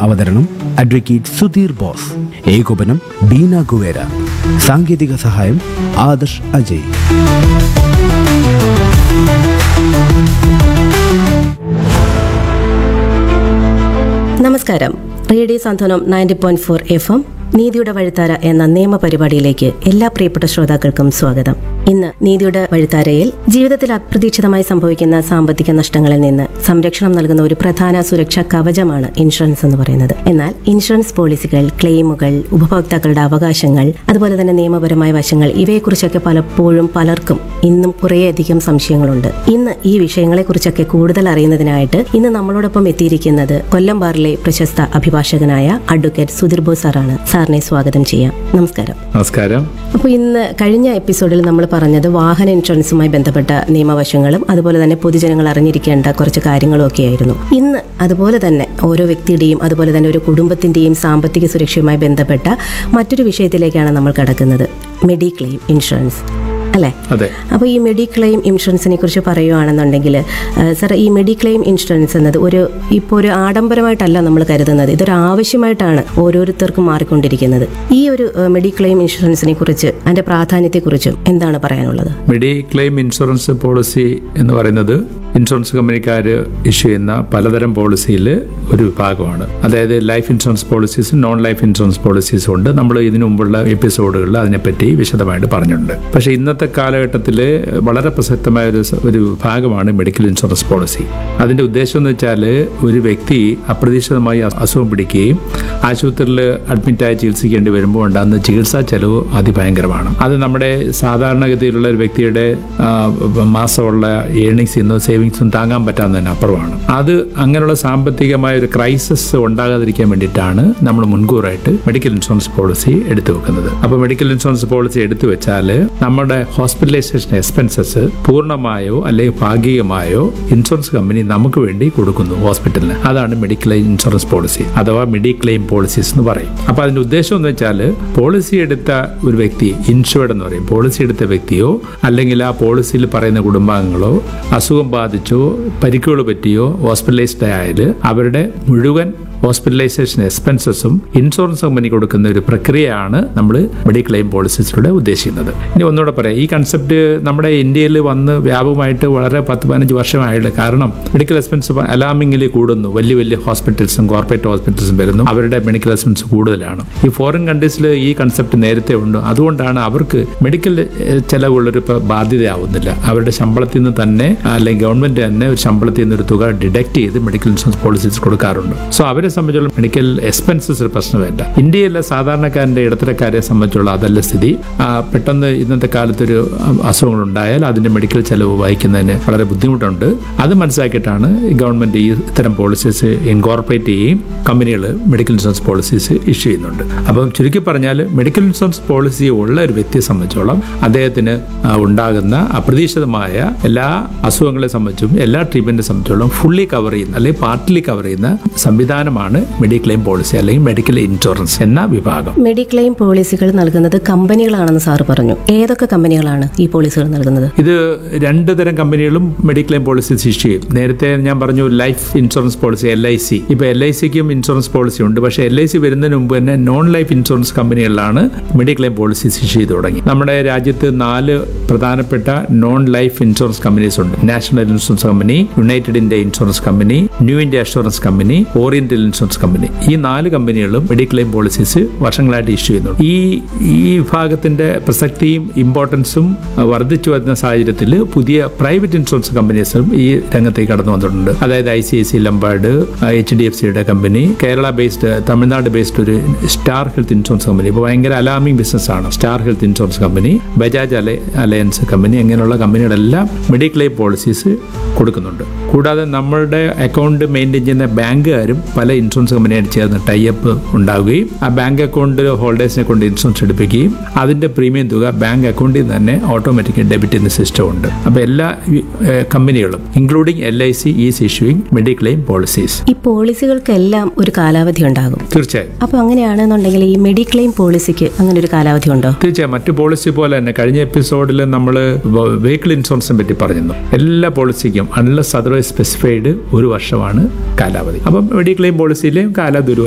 അവതരണം advocate Sudheer boss ഏകോപനം Beena Guevara സാങ്കേതിക സഹായം ആദർശ് അജയ് നമസ്കാരം radio Santhwanam ninety point four F M നീതിയുടെ വഴിത്താര എന്ന നിയമ പരിപാടിയിലേക്ക് എല്ലാ പ്രിയപ്പെട്ട ശ്രോതാക്കൾക്കും സ്വാഗതം ഇന്ന് നീതിയുടെ വഴിത്താരയിൽ ജീവിതത്തിൽ അപ്രതീക്ഷിതമായി സംഭവിക്കുന്ന സാമ്പത്തിക നഷ്ടങ്ങളിൽ നിന്ന് സംരക്ഷണം നൽകുന്ന ഒരു പ്രധാന സുരക്ഷാ കവചമാണ് ഇൻഷുറൻസ് എന്ന് പറയുന്നത് എന്നാൽ ഇൻഷുറൻസ് പോളിസികൾ ക്ലെയിമുകൾ ഉപഭോക്താക്കളുടെ അവകാശങ്ങൾ അതുപോലെ തന്നെ നിയമപരമായ വശങ്ങൾ ഇവയെക്കുറിച്ചൊക്കെ പലപ്പോഴും പലർക്കും ഇന്നും കുറേയധികം സംശയങ്ങളുണ്ട് ഇന്ന് ഈ വിഷയങ്ങളെക്കുറിച്ചൊക്കെ കൂടുതൽ അറിയുന്നതിനായിട്ട് ഇന്ന് നമ്മളോടൊപ്പം എത്തിയിരിക്കുന്നത് കൊല്ലം ബാറിലെ പ്രശസ്ത അഭിഭാഷകനായ അഡ്വക്കേറ്റ് സുധീർ ബോസ് സാറാണ് സാറിനെ സ്വാഗതം ചെയ്യാം നമസ്കാരം നമസ്കാരം അപ്പോൾ ഇന്ന് കഴിഞ്ഞ എപ്പിസോഡിൽ നമ്മൾ പറഞ്ഞത് വാഹന ഇൻഷുറൻസുമായി ബന്ധപ്പെട്ട നിയമവശങ്ങളും അതുപോലെ തന്നെ പൊതുജനങ്ങൾ അറിഞ്ഞിരിക്കേണ്ട കുറച്ച് കാര്യങ്ങളും ഒക്കെ ആയിരുന്നു ഇന്ന് അതുപോലെ തന്നെ ഓരോ വ്യക്തിയുടെയും അതുപോലെ തന്നെ ഒരു കുടുംബത്തിന്റെയും സാമ്പത്തിക സുരക്ഷയുമായി ബന്ധപ്പെട്ട മറ്റൊരു വിഷയത്തിലേക്കാണ് നമ്മൾ കടക്കുന്നത് മെഡിക്ലെയിം ഇൻഷുറൻസ് അല്ലേ അതെ അപ്പോൾ ഈ മെഡിക്ലെയിം ഇൻഷുറൻസിനെ കുറിച്ച് പറയുകയാണെന്നുണ്ടെങ്കിൽ സാർ ഈ മെഡിക്ലെയിം ഇൻഷുറൻസ് എന്നത് ഒരു ഇപ്പോൾ ഒരു ആഡംബരമായിട്ടല്ല നമ്മൾ കരുതുന്നത് ഇതൊരു ആവശ്യമായിട്ടാണ് ഓരോരുത്തർക്കും മാറിക്കൊണ്ടിരിക്കുന്നത് ഈ ഒരു മെഡിക്ലെയിം ഇൻഷുറൻസിനെ കുറിച്ച് അതിന്റെ പ്രാധാന്യത്തെക്കുറിച്ചും എന്താണ് പറയാനുള്ളത് മെഡി ക്ലെയിം ഇൻഷുറൻസ് പോളിസി എന്ന് പറയുന്നത് ഇൻഷുറൻസ് കമ്പനിക്കാർ ഇഷ്യൂ ചെയ്യുന്ന പലതരം പോളിസിയിൽ ഒരു വിഭാഗമാണ് അതായത് ലൈഫ് ഇൻഷുറൻസ് പോളിസീസും നോൺ ലൈഫ് ഇൻഷുറൻസ് പോളിസീസും ഉണ്ട് നമ്മൾ ഇതിനു മുമ്പുള്ള എപ്പിസോഡുകളിൽ അതിനെപ്പറ്റി വിശദമായിട്ട് പറഞ്ഞിട്ടുണ്ട് പക്ഷേ ഇന്നത്തെ കാലഘട്ടത്തിൽ വളരെ പ്രസക്തമായ ഒരു സ- ഒരു വിഭാഗമാണ് മെഡിക്കൽ ഇൻഷുറൻസ് പോളിസി അതിന്റെ ഉദ്ദേശം എന്ന് വെച്ചാൽ ഒരു വ്യക്തി അപ്രതീക്ഷിതമായി അ- അസുഖം പിടിക്കുകയും ആശുപത്രിയിൽ അഡ്മിറ്റായി ചികിത്സിക്കേണ്ടി വരുമ്പോൾ ഉണ്ടാകുന്ന ചികിത്സാ ചെലവ് അതിഭയങ്കരമാണ് അത് നമ്മുടെ സാധാരണഗതിയിലുള്ള ഒരു വ്യക്തിയുടെ ആ, മാസമുള്ള ഏണിങ്സ് ഇന്നോ സേവിങ്സും താങ്ങാൻ പറ്റാവുന്നതിന് അപ്പുറമാണ് അത് അങ്ങനെയുള്ള സാമ്പത്തികമായ ഒരു ക്രൈസിസ് ഉണ്ടാകാതിരിക്കാൻ വേണ്ടിയിട്ടാണ് നമ്മൾ മുൻകൂറായിട്ട് മെഡിക്കൽ ഇൻഷുറൻസ് പോളിസി എടുത്തു വെക്കുന്നത് അപ്പോൾ മെഡിക്കൽ ഇൻഷുറൻസ് പോളിസി എടുത്തു വെച്ചാൽ നമ്മുടെ ഹോസ്പിറ്റലൈസേഷൻ എക്സ്പെൻസസ് പൂർണ്ണമായോ അല്ലെങ്കിൽ ഭാഗികമായോ ഇൻഷുറൻസ് കമ്പനി നമുക്ക് വേണ്ടി കൊടുക്കുന്നു ഹോസ്പിറ്റലിന് അതാണ് മെഡിക്കൽ ഇൻഷുറൻസ് പോളിസി അഥവാ മെഡിക്ലെയിം പോളിസീസ് എന്ന് പറയും അപ്പൊ അതിന്റെ ഉദ്ദേശം എന്ന് വെച്ചാൽ പോളിസി എടുത്ത ഒരു വ്യക്തി ഇൻഷുർഡ് എന്ന് പറയും പോളിസി എടുത്ത വ്യക്തിയോ അല്ലെങ്കിൽ ആ പോളിസിയിൽ പറയുന്ന കുടുംബാംഗങ്ങളോ അസുഖം ബാധിച്ചോ പരിക്കുകൾ പറ്റിയോ ഹോസ്പിറ്റലൈസ്ഡ് ആയാൽ അവരുടെ മുഴുവൻ ഹോസ്പിറ്റലൈസേഷൻ എക്സ്പെൻസസും ഇൻഷുറൻസ് കമ്പനി കൊടുക്കുന്ന ഒരു പ്രക്രിയയാണ് നമ്മൾ മെഡിക്ലെയിം പോളിസീസിലൂടെ ഉദ്ദേശിക്കുന്നത് ഇനി ഒന്നുകൂടെ പറയാം ഈ കൺസെപ്റ്റ് നമ്മുടെ ഇന്ത്യയിൽ വന്ന് വ്യാപകമായിട്ട് വളരെ പത്ത് പതിനഞ്ച് വർഷമായുള്ളൂ കാരണം മെഡിക്കൽ എക്സ്പെൻസ് അലാമിംഗിൽ കൂടുന്നു വലിയ വലിയ ഹോസ്പിറ്റൽസും കോർപ്പറേറ്റ് ഹോസ്പിറ്റൽസും വരുന്നു അവരുടെ മെഡിക്കൽ എക്സ്പെൻസ് കൂടുതലാണ് ഈ ഫോറിൻ കൺട്രീസിൽ ഈ കൺസെപ്റ്റ് നേരത്തെ ഉണ്ട് അതുകൊണ്ടാണ് അവർക്ക് മെഡിക്കൽ ഏഹ്, ചെലവുള്ളൊരു ഇപ്പൊ ബാധ്യതയാവുന്നില്ല അവരുടെ ശമ്പളത്തിൽ നിന്ന് തന്നെ അല്ലെങ്കിൽ ഗവൺമെന്റ് തന്നെ ഒരു ശമ്പളത്തിൽ നിന്ന് ഒരു തുക ഡിഡക്ട് ചെയ്ത് മെഡിക്കൽ ഇൻഷുറൻസ് പോളിസീസ് കൊടുക്കാറുണ്ട് സോ അവരെ സംബന്ധിച്ചുള്ള മെഡിക്കൽ എക്സ്പെൻസസ് ഒരു പ്രശ്നമല്ല ഇന്ത്യയിലെ സാധാരണക്കാരന്റെ ഇടത്തരക്കാരെ സംബന്ധിച്ചുള്ള അതല്ല സ്ഥിതി ആ, പെട്ടെന്ന് ഇന്നത്തെ കാലത്തൊരു അസുഖങ്ങൾ ഉണ്ടായാൽ അതിന്റെ മെഡിക്കൽ ചെലവ് വഹിക്കുന്നതിന് വളരെ ബുദ്ധിമുട്ടുണ്ട് അത് മനസ്സിലാക്കിയിട്ടാണ് ഈ ഗവൺമെന്റ് ഈ ഇത്തരം പോളിസീസ് ഇൻകോർപ്പറേറ്റ് ചെയ്യുകയും കമ്പനികൾ മെഡിക്കൽ ഇൻഷുറൻസ് പോളിസീസ് ഇഷ്യൂ ചെയ്യുന്നുണ്ട് അപ്പം ചുരുക്കി പറഞ്ഞാൽ മെഡിക്കൽ ഇൻഷുറൻസ് പോളിസി ഉള്ള ഒരു വ്യക്തിയെ സംബന്ധിച്ചോളം അദ്ദേഹത്തിന് ആ, ഉണ്ടാകുന്ന അപ്രതീക്ഷിതമായ എല്ലാ അസുഖങ്ങളെ സംബന്ധിച്ചും എല്ലാ ട്രീറ്റ്മെന്റിനെ സംബന്ധിച്ചോളം ഫുള്ളി കവർ ചെയ്യുന്ന അല്ലെങ്കിൽ പാർട്ടിലി കവർ ചെയ്യുന്ന സംവിധാനമാണ് മെഡിക്ലെയിം പോളിസി അല്ലെങ്കിൽ മെഡിക്കൽ ഇൻഷുറൻസ് എന്ന വിഭാഗം മെഡിക്ലെയിം പോളിസികൾ നൽകുന്നത് കമ്പനികളാണെന്ന് സാറ് പറഞ്ഞു ഏതൊക്കെ കമ്പനികളാണ് ഈ പോളിസികൾ നൽകുന്നത് ഇത് രണ്ട് തരം കമ്പനികളും മെഡിക്ലെയിം പോളിസീസ് ഇഷ്യൂ ചെയ്യും നേരത്തെ ഞാൻ പറഞ്ഞു life insurance policy L I C ഇപ്പൊ എൽ ഐ സിക്കും ഇൻഷുറൻസ് പോളിസി ഉണ്ട് പക്ഷേ എൽ ഐ സി വരുന്നതിന് മുമ്പ് തന്നെ നോൺ ലൈഫ് ഇൻഷുറൻസ് കമ്പനികളിലാണ് മെഡിക്ലെയിം പോളിസീസ് ഇഷ്യൂ ചെയ്ത് തുടങ്ങി നമ്മുടെ രാജ്യത്ത് നാല് പ്രധാനപ്പെട്ട നോൺ ലൈഫ് ഇൻഷുറൻസ് കമ്പനീസ് ഉണ്ട് national insurance company united India insurance company new India assurance company oriental insurance company ഈ നാല് കമ്പനികളും മെഡിക്ലെയിം പോളിസീസ് വർഷങ്ങളായിട്ട് ഇഷ്യൂ ചെയ്യുന്നുണ്ട് ഈ ഈ വിഭാഗത്തിന്റെ പ്രസക്തിയും ഇമ്പോർട്ടൻസും അഹ്, വർദ്ധിച്ചു വരുന്ന സാഹചര്യത്തിൽ പുതിയ പ്രൈവറ്റ് ഇൻഷുറൻസ് കമ്പനീസും ഈ രംഗത്തേക്ക് കടന്നു വന്നിട്ടുണ്ട് അതായത് I C I C Lombard H D F സിയുടെ company Kerala based Tamil Nadu based ഒരു സ്റ്റാർ ഹെൽത്ത് ഇൻഷുറൻസ് കമ്പനി ഇപ്പോൾ ഭയങ്കര അലാമിംഗ് ബിസിനസ് ആണ് star health insurance company Bajaj Allia Allianz company അങ്ങനെയുള്ള കമ്പനികളെല്ലാം മെഡിക്ലെയിം പോളിസീസ് കൊടുക്കുന്നുണ്ട് കൂടാതെ നമ്മളുടെ അക്കൗണ്ട് മെയിൻറ്റെയിൻ ചെയ്യുന്ന ബാങ്കുകാരും പല ഇൻഷുറൻസ് കമ്പനിയായിട്ട് ചേർന്ന് ടൈപ്പ് ഉണ്ടാവുകയും ആ ബാങ്ക് അക്കൗണ്ട് ഹോൾഡേഴ്സിനെ കൊണ്ട് ഇൻഷുറൻസ് എടുപ്പിക്കുകയും അതിന്റെ പ്രീമിയം തുക ബാങ്ക് അക്കൗണ്ടിൽ നിന്ന് തന്നെ ഓട്ടോമാറ്റിക്കലി ഡെബിറ്റ് ചെയ്യുന്ന സിസ്റ്റം ഉണ്ട് അപ്പോൾ എല്ലാ ഏഹ്, കമ്പനികളും including L I C is issuing mediclaim policies ഈ പോളിസികൾക്കെല്ലാം ഒരു കാലാവധി ഉണ്ടാകും തീർച്ചയായും അപ്പൊ അങ്ങനെയാണെന്നുണ്ടെങ്കിൽ ഈ മെഡിക്ലെയിം പോളിസിക്ക് അങ്ങനെ ഒരു കാലാവധി ഉണ്ടോ തീർച്ചയായും മറ്റു പോളിസി പോലെ തന്നെ കഴിഞ്ഞ എപ്പിസോഡിൽ നമ്മൾ വെഹിക്കിൾ ഇൻഷുറൻസിനെ പറ്റി പറഞ്ഞിരുന്നു എല്ലാ പോളിസിക്കും അൺലെസ് അതർവൈസ് സ്പെസിഫൈഡ് ഒരു വർഷമാണ് കാലാവധി അപ്പം മെഡിക്ലെയിം പോളിസിയിലെയും കാലാവധി ഒരു